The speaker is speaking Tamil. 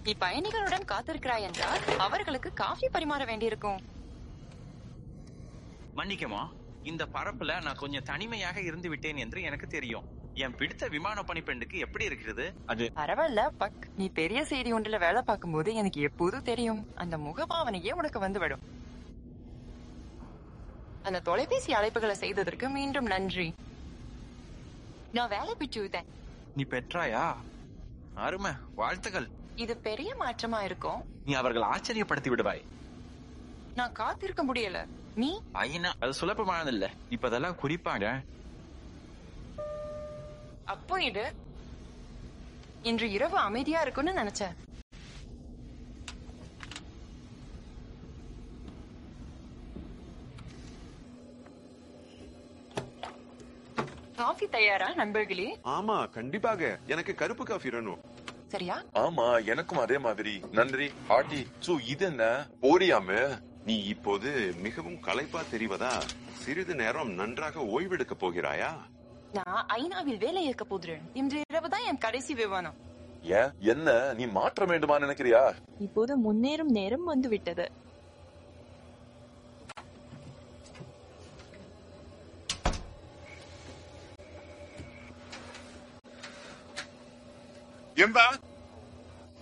நீ பயணிகளுடன் காத்திருக்கிறாய் என்றால் அவர்களுக்கு காஃபி பரிமாற வேண்டியிருக்கும் மன்னிக்குமா இந்த பரப்புல நான் கொஞ்சம் தனிமையாக இருந்து விட்டேன் என்று எனக்கு தெரியும் என் பிடித்த விமான பணிப்பெண்ணுக்கு எப்படி இருக்கிறது அது பரவாயில்ல பக் நீ பெரிய செய்தி ஒன்றுல வேலை பார்க்கும்போது எனக்கு எப்போதும் தெரியும் அந்த முகபாவனையே உனக்கு வந்துவிடும் அந்த தொலைபேசி அழைப்புகளை செய்ததற்கு மீண்டும் நன்றி நான் வேலை பிச்சுவிட்டேன் நீ பெற்றாயா அருமை வாழ்த்துகள் இது பெரிய மாற்றமா இருக்கும் நீ அவர்கள் ஆச்சரியப்படுத்தி விடுவாய் நான் காத்திருக்க முடியல நீ ஐயா அது சுலபமானதில்ல இப்ப அதெல்லாம் குறிப்பாங்க அப்போ இது இன்று இரவு அமைதியா இருக்கும்னு நினைச்சேன் காஃபி தயாரா நண்பர்களே ஆமா கண்டிப்பாக எனக்கு கருப்பு காஃபி வேணும் சரியா ஆமா எனக்கும் அதே மாதிரி நன்றி ஹாட்டி சோ இது என்ன போரியாம நீ இப்போது மிகவும் களைப்பா தெரிவதா சிறிது நேரம் நன்றாக ஓய்வெடுக்க போகிறாயா நான் ஐநாவில் வேலை இருக்க போகிறேன் இன்று இரவு தான் என் கடைசி விமானம் ஏன் என்ன நீ மாற்ற வேண்டுமா நினைக்கிறியா இப்போது முன்னேறும் நேரம் வந்துவிட்டது என்பா